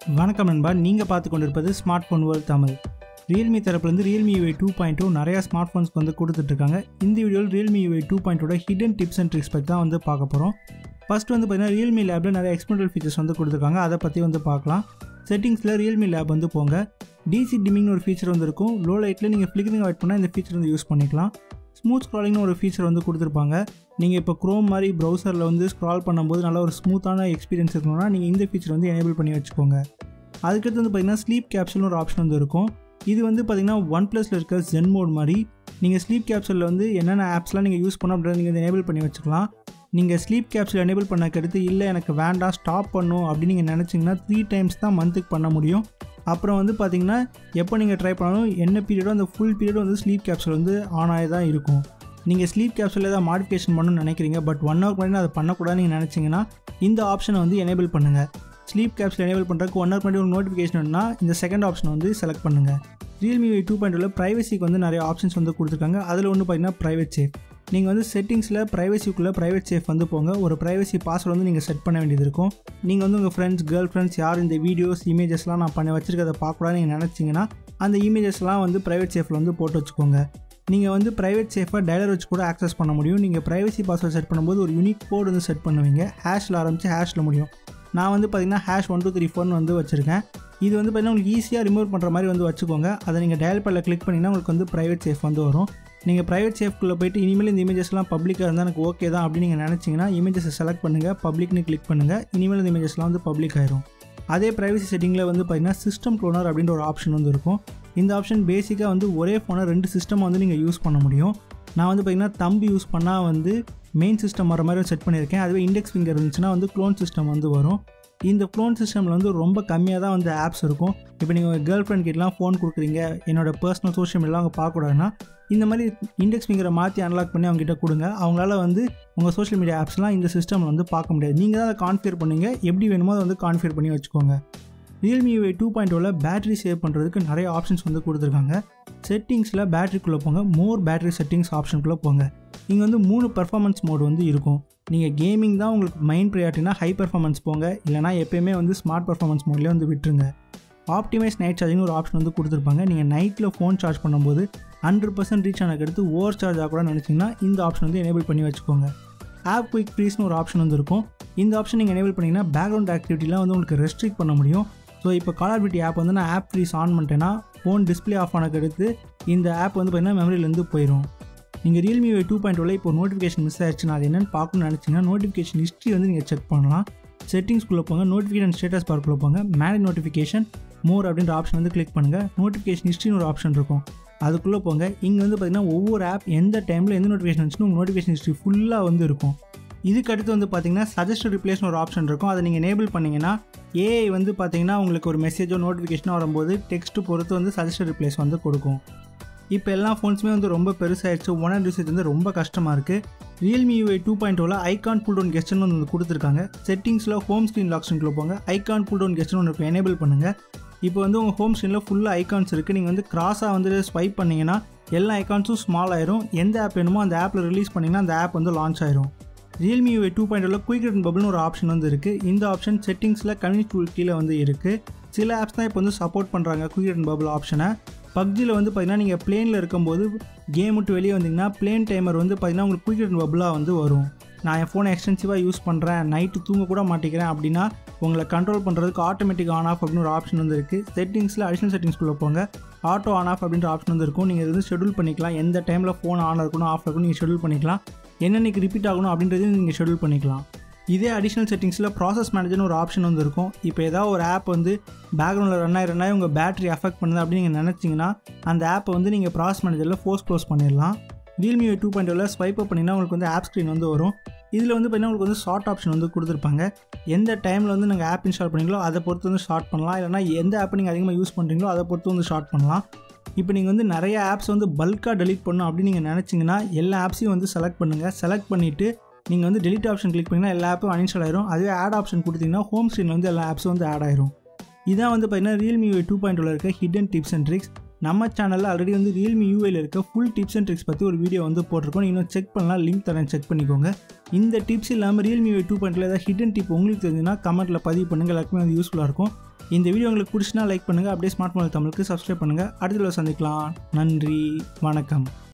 வணக்கம் நண்பா நீங்கள் பார்த்து கொண்டிருப்பது smart phone world Tamil Realme தரப்புலேருந்து Realme UI two point two நிறையா ஸ்மார்ட் ஃபோன்ஸ்க்கு வந்து கொடுத்துட்ருக்காங்க இந்த வீடியோவில் ரியல்மி யூஐ டூ பாயிண்டோட ஹிடன் டிப்ஸ் அண்ட் ட்ரிக்ஸ் பற்றி தான் வந்து பார்க்க போகிறோம் ஃபர்ஸ்ட் வந்து பார்த்தீங்கன்னா ரியல்மி லேபில் நிறைய எக்ஸ்பெரிமெண்டல் ஃபீச்சர்ஸ் வந்து கொடுத்துருக்காங்க அதை பற்றி வந்து பார்க்கலாம் செட்டிங்ஸில் ரியல்மி லேப் வந்து போங்க டிசி டிமிங்னு ஒரு ஃபீச்சர் வந்து இருக்கும் லோ லைட்டில் நீங்கள் ஃப்ளிக்கரிங் அவாய்ட் பண்ணால் இந்த ஃபீச்சர் வந்து யூஸ் பண்ணிக்கலாம் ஸ்மூத் ஸ்க்ராலிங்னு ஒரு ஃபீச்சர் வந்து கொடுத்துருப்பாங்க நீங்கள் இப்போ க்ரோம் மாதிரி ப்ரௌசரில் வந்து ஸ்க்ரால் பண்ணும்போது நல்ல ஒரு ஸ்மூத்தான எக்ஸ்பீரியன்ஸ் இருக்கணும்னா நீங்கள் இந்த ஃபீச்சர் வந்து எனேபிள் பண்ணி வச்சுக்கோங்க அதுக்கடுத்து வந்து பார்த்தீங்கன்னா ஸ்லீப் கேப்சூல்னு ஒரு ஆப்ஷன் வந்து இருக்கும் இது வந்து பார்த்தீங்கன்னா ஒன் ப்ளஸில் இருக்க ஜென் மோட் மாதிரி நீங்கள் ஸ்லீப் கேப்சூலில் வந்து என்னென்ன ஆப்ஸ்லாம் நீங்கள் யூஸ் பண்ணோம் அப்படின்றத நீங்கள் எனேபிள் பண்ணி வச்சுக்கலாம் நீங்கள் ஸ்லீப் கேப்சூல் எனேபிள் பண்ணக்கு அடுத்து இல்லை எனக்கு வேண்டாம் ஸ்டாப் பண்ணும் அப்படின்னு நீங்கள் நினச்சிங்கன்னா த்ரீ டைம்ஸ் தான் மந்த்துக்கு பண்ண முடியும் அப்புறம் வந்து பார்த்தீங்கன்னா எப்போ நீங்கள் ட்ரை பண்ணாலும் என்ன பீரியடோ அந்த ஃபுல் பீரியட் வந்து ஸ்லீப் கேப்சூல் வந்து ஆன் ஆகி தான் இருக்கும் நீங்கள் ஸ்லீப் கேப்சூல் ஏதாவது மாடிஃபிகேஷன் பண்ணணும்னு நினைக்கிறீங்க பட் ஒன் ஹவர் முன்னாடி அதை பண்ணக்கூடாதுன்னு நீங்கள் நினச்சிங்கன்னா இந்த ஆப்ஷனை வந்து எனேபிள் பண்ணுங்கள் ஸ்லீப் கேப்ஸில் எனேபிள் பண்ணுறதுக்கு ஒன் ஹவர் முன்னாடி ஒரு நோட்டிஃபிகேஷன்னா இந்த செகண்ட் ஆப்ஷன் வந்து செலக்ட் பண்ணுங்கள் ரியல்மி டூ பாயிண்ட் டூவில் ப்ரைவசிக்கு வந்து நிறைய ஆப்ஷன்ஸ் வந்து கொடுத்துருக்காங்க அதில் ஒன்று பார்த்தீங்கன்னா ப்ரைவேட் சேஃப் நீங்கள் வந்து செட்டிங்ஸில் ப்ரைவசிக்குள்ளே ப்ரைவேட் சேஃப் வந்து போங்க ஒரு ப்ரைவசி பாஸ்வேர்டு வந்து நீங்கள் செட் பண்ண வேண்டியது இருக்கும் நீங்கள் வந்து உங்கள் ஃப்ரெண்ட்ஸ் கேர்ள் ஃப்ரெண்ட்ஸ் யார் இந்த வீடியோஸ் இமேஜஸ்லாம் நான் பண்ணி வச்சிருக்கதை பார்க்கக்கூடாது நீங்கள் நினச்சிங்கன்னா அந்த இமேஜஸ்லாம் வந்து ப்ரைவேட் சேஃபில் வந்து போட்டு வச்சுக்கோங்க நீங்கள் வந்து ப்ரைவேட் சேஃபாக டைலர் வச்சு கூட ஆக்சஸ் பண்ண முடியும் நீங்கள் ப்ரைவசி பாஸ்வேர்ட் செட் பண்ணும்போது ஒரு யூனிக் கோட் வந்து செட் பண்ணுவீங்க ஹேஷில் ஆரம்பித்து ஹேஷில் முடியும் நான் வந்து பார்த்தீங்கன்னா ஹேஷ் ஒன் டூ த்ரீ ஃபோர்னு வந்து வச்சுருக்கேன் இது வந்து பார்த்தீங்கன்னா உங்களுக்கு ஈஸியாக ரிமூவ் பண்ணுற மாதிரி வந்து வச்சுக்கோங்க அதை நீங்கள் டயல் பேடில் கிளிக் பண்ணிங்கன்னா உங்களுக்கு வந்து ப்ரைவேட் சேஃப் வந்து வரும் நீங்கள் ப்ரைவேட் சேஃப்குள்ளே போயிட்டு இனிமேல் இந்த இமேஜஸ்லாம் பப்ளிக்காக இருந்தால் எனக்கு ஓகே தான் அப்படின்னு நீங்கள் நினச்சிங்கன்னா இமேஜஸை செலக்ட் பண்ணுங்கள் பப்ளிக்னு கிளிக் பண்ணுங்கள் இனிமேல் இந்த இமேஜஸ்லாம் வந்து பப்ளிக் ஆயிரும் அதே ப்ரைவசி செட்டிங்கில் வந்து பார்த்தீங்கன்னா சிஸ்டம் க்ளோனர் அப்படின்ற ஒரு ஆப்ஷன் வந்து இருக்கும் இந்த ஆப்ஷன் பேசிக்காக வந்து ஒரே ஃபோனை ரெண்டு சிஸ்டம் வந்து நீங்கள் யூஸ் பண்ண முடியும் நான் வந்து பார்த்தீங்கன்னா தம்பி யூஸ் பண்ணால் வந்து மெயின் சிஸ்டம் வர மாதிரி செட் பண்ணியிருக்கேன் அதுவே இண்டெக்ஸ் ஃபிங்கர் இருந்துச்சுன்னா வந்து க்ளோன் சிஸ்டம் வந்து வரும் இந்த க்ளோன் சிஸ்டமில் வந்து ரொம்ப கம்மியாக தான் வந்து ஆப்ஸ் இருக்கும் இப்போ நீங்கள் உங்கள் கேர்ள் ஃப்ரெண்ட் கிட்டலாம் ஃபோன் கொடுக்குறீங்க என்னோட பர்சனல் சோஷியல் மீடியாலாம் அவங்க பார்க்கக்கூடாதுன்னா இந்த மாதிரி இண்டெக்ஸ் ஃபிங்கரை மாற்றி அன்லாக் பண்ணி அவங்ககிட்ட கொடுங்க அவங்களால வந்து உங்கள் சோஷியல் மீடியா ஆப்ஸ்லாம் இந்த சிஸ்டமில் வந்து பார்க்க முடியாது நீங்கள் தான் அதை கான்ஃபியர் பண்ணுங்க எப்படி வேணுமோ அதை வந்து கான்ஃபியர் பண்ணி வச்சுக்கோங்க ரியல்மி யூஐ டூ பாயிண்ட் ஓவில் பேட்டரி சேவ் பண்ணுறதுக்கு நிறைய ஆப்ஷன்ஸ் வந்து கொடுத்துருக்காங்க செட்டிங்ஸில் பேட்டரிக்குள்ளே போங்க மோர் பேட்டரி செட்டிங்ஸ் ஆப்ஷனுக்குள்ளே போங்க இங்கே வந்து மூணு பர்ஃபார்மன்ஸ் மோடு வந்து இருக்கும் நீங்கள் கேமிங் தான் உங்களுக்கு மைண்ட் ப்ரையாரிட்டினா ஹை பர்ஃபார்மன்ஸ் போங்க இல்லைனா எப்பயுமே வந்து ஸ்மார்ட் பர்ஃபார்மன்ஸ் மோட்லேயே வந்து விட்டுருங்க ஆப்டிமைஸ் நைட் சார்ஜிங் ஒரு ஆப்ஷன் வந்து கொடுத்துருப்பாங்க நீங்கள் நைட்டில் ஃபோன் சார்ஜ் பண்ணும்போது ஹண்ட்ரட் பர்சன்ட் ரீச் ஆனதுக்கு அடுத்து ஓவர் சார்ஜ் ஆக கூட நினச்சிங்கன்னா இந்த ஆப்ஷன் வந்து எனேபிள் பண்ணி வச்சுக்கோங்க ஆப் குயிக் ஃப்ரீஸ்னு ஒரு ஆப்ஷன் வந்து இருக்கும் இந்த ஆப்ஷன் நீங்கள் எனேபிள் பண்ணிங்கன்னா பேக்ரவுண்ட் ஆக்டிவிட்டிலாம் வந்து உங்களுக்கு ரெஸ்ட்ரிக்ட் பண்ண முடியும் ஸோ இப்போ காலர் பியூட்டி ஆப் வந்து நான் ஆப் ஃப்ரீஸ் ஆன் பண்ணிட்டேன்னா ஃபோன் டிஸ்பிளே ஆஃப் ஆனதுக்கு அடுத்து இந்த ஆப் வந்து பார்த்தீங்கன்னா மெமரியிலேருந்து போயிடும் நீங்கள் ரியல்மி டூ பாயிண்ட் ஒல இப்போ நோட்டிஃபிகேஷன் மிஸ் ஆயிடுச்சுன்னா அது என்னென்னு பார்க்கணும்னு நினச்சிங்கன்னா நோட்டிஃபிகேஷன் ஹிஸ்ட்ரி வந்து நீங்கள் செக் பண்ணலாம் செட்டிங்ஸ்குள்ளே போங்க நோட்டிஃபிகேஷன் ஸ்டேட்டஸ் பார்க்குள்ளே போங்க மேனேஜ் நோட்டிஃபிகேஷன் மோர் அப்படின்ற ஆப்ஷன் வந்து கிளிக் பண்ணுங்கள் நோட்டிஃபிகேஷன் ஹிஸ்ட்ரின்னு ஒரு ஆப்ஷன் இருக்கும் அதுக்குள்ளே போங்க இங்கே வந்து பார்த்தீங்கன்னா ஒவ்வொரு ஆப் எந்த டைமில் எந்த நோட்டிஃபிகேஷன் வந்துச்சுன்னு உங்கள் நோட்டிஃபிகேஷன் ஹிஸ்ட்ரி ஃபுல்லாக வந்து இருக்கும் இதுக்கு அடுத்து வந்து பார்த்தீங்கன்னா சஜஸ்ட் ரிப்ளேஸ்னு ஒரு ஆப்ஷன் இருக்கும் அதை நீங்கள் எனேபிள் பண்ணிங்கன்னா ஏஐ வந்து பார்த்தீங்கன்னா உங்களுக்கு ஒரு மெசேஜோ நோட்டிஃபிகேஷனோ வரும்போது டெக்ஸ்ட்டு பொறுத்து வந்து சஜஸ்ட் ரிப்ளேஸ் வந்து கொடுக்கும் இப்போ எல்லா ஃபோன்ஸுமே வந்து ரொம்ப பெருசாகிடுச்சு ஒன் அண்ட் யூசேஜ் வந்து ரொம்ப கஷ்டமாக இருக்குது ரியல்மி யூஐ டூ பாயிண்ட் ஓவில் ஐகான் புல் டவுன் கெஸ்ட்னு வந்து கொடுத்துருக்காங்க செட்டிங்ஸில் ஹோம் ஸ்க்ரீன் லாக் ஸ்க்ரீனில் போங்க ஐகான் புல் டவுன் கெஸ்ட்னு ஒன்று எனேபிள் பண்ணுங்கள் இப்போ வந்து உங்கள் ஹோம் ஸ்க்ரீனில் ஃபுல்லாக ஐகான்ஸ் இருக்குது நீங்கள் வந்து கிராஸாக வந்து ஸ்வைப் பண்ணிங்கன்னா எல்லா ஐகான்ஸும் ஸ்மால் ஆயிரும் எந்த ஆப் வேணுமோ அந்த ஆப்பில் ரிலீஸ் பண்ணிங்கன்னா அந்த ஆப் வந்து லான்ச் ஆயிரும் Realme UI two point quick return பபுள்னு ஒரு ஆப்ஷன் வந்து இருக்குது இந்த ஆப்ஷன் செட்டிங்ஸில் கம்யூனிட்டி டூல் கீழே வந்து இருக்குது சில ஆப்ஸ் தான் இப்போ வந்து சப்போர்ட் பண்ணுறாங்க குயிக் ரிட்டன் பபுள் ஆப்ஷனை பப்ஜியில் வந்து பார்த்தீங்கன்னா நீங்கள் பிளேனில் இருக்கும்போது கேம் விட்டு வெளியே வந்தீங்கன்னா பிளேன் டைமர் வந்து பார்த்தீங்கன்னா உங்களுக்கு குயிக் ரிட்டன் பபுளாக வந்து வரும் நான் என் ஃபோனை எக்ஸ்டென்சிவாக யூஸ் பண்ணுறேன் நைட்டு தூங்க கூட மாட்டேங்கிறேன் அப்படின்னா உங்களை கண்ட்ரோல் பண்ணுறதுக்கு ஆட்டோமேட்டிக் ஆன் ஆஃப் அப்படின்னு ஒரு ஆப்ஷன் வந்து இருக்குது செட்டிங்ஸில் அடிஷனல் செட்டிங்ஸ்குள்ளே போங்க ஆட்டோ ஆன் ஆஃப் அப்படின்ற ஆப்ஷன் வந்து இருக்கும் நீங்கள் இது வந்து ஷெடியூல் பண்ணிக்கலாம் எந்த டைமில் ஃபோன் ஆன் இருக்கணும் ஆஃப் இருக்கணும் நீங்கள் ஷெடியூல் பண்ணிக்கலாம் என்னென்னைக்கு ரிப்பீட் ஆகணும் அப்படின்றதையும் நீங்கள் ஷெடியூல் பண்ணிக்கலாம் இதே அடிஷ்னல் செட்டிங்ஸில் ப்ராசஸ் மேனேஜர்னு ஒரு ஆப்ஷன் வந்து இருக்கும் இப்போ ஏதாவது ஒரு ஆப் வந்து பேக்ரவுண்டில் ரன் ஆகி ரன் ஆகி உங்கள் பேட்டரி அஃபெக்ட் பண்ணுது அப்படின்னு நீங்கள் நினச்சிங்கன்னா அந்த ஆப்பை வந்து நீங்கள் ப்ராசஸ் மேனேஜரில் ஃபோர்ஸ் க்ளோஸ் பண்ணிடலாம் ரியல்மி டூ பாயிண்ட் ஒவில் ஸ்வைப் அப் பண்ணிங்கன்னா உங்களுக்கு வந்து ஆப் ஸ்க்ரீன் வந்து வரும் இதில் வந்து பார்த்தீங்கன்னா உங்களுக்கு வந்து ஷார்ட் ஆப்ஷன் வந்து கொடுத்துருப்பாங்க எந்த டைமில் வந்து நீங்கள் ஆப் இன்ஸ்டால் பண்ணீங்களோ அதை பொறுத்து வந்து ஷார்ட் பண்ணலாம் இல்லைனா எந்த ஆப் நீங்கள் அதிகமாக யூஸ் பண்ணுறீங்களோ அதை பொறுத்து வந்து ஷார்ட் பண்ணலாம் இப்போ நீங்கள் வந்து நிறைய ஆப்ஸ் வந்து பல்காக டெலிட் பண்ணணும் அப்படின்னு நீங்கள் நினச்சிங்கன்னா எல்லா ஆப்ஸையும் வந்து செலக்ட் பண்ணுங்கள் செலக்ட் பண்ணிவிட்டு நீங்கள் வந்து டெலிட் ஆப்ஷன் கிளிக் பண்ணிங்கன்னா எல்லா ஆப்பும் அன்இன்ஸ்டால் ஆயிரும் அதுவே ஆட் ஆப்ஷன் கொடுத்தீங்கன்னா ஹோம் ஸ்க்ரீனில் வந்து எல்லா ஆப்ஸும் வந்து ஆட் ஆயிரும் இதான் வந்து பார்த்தீங்கன்னா ரியல்மி டூ பாயிண்ட் இருக்க ஹிடன் டிப்ஸ் அண்ட் ட்ரிக்ஸ் நம்ம சேனலில் ஆல்ரெடி வந்து ரியல்மி யூஏல இருக்க ஃபுல் டிப்ஸ் அண்ட் ட்ரிக்ஸ் பற்றி ஒரு வீடியோ வந்து போட்டிருக்கோம் இன்னும் செக் பண்ணலாம் லிங்க் தரேன் செக் பண்ணிக்கோங்க இந்த டிப்ஸ் இல்லாமல் ரியல்மி டூ பாயிண்ட்டில் ஏதாவது ஹிடன் டிப் உங்களுக்கு தெரிஞ்சுன்னா கமெண்ட்டில் பதிவு பண்ணுங்கள் எல்லாருக்குமே அது யூஸ்ஃபுல்லாக இருக்கும் இந்த வீடியோ உங்களுக்கு பிடிச்சினா லைக் பண்ணுங்கள் அப்படியே ஸ்மார்ட் ஃபோன் தமிழுக்கு சப்ஸ்கிரைப் பண்ணுங்கள் அடுத்த வீடியோ சந்திக்கலாம் நன்றி வணக்கம்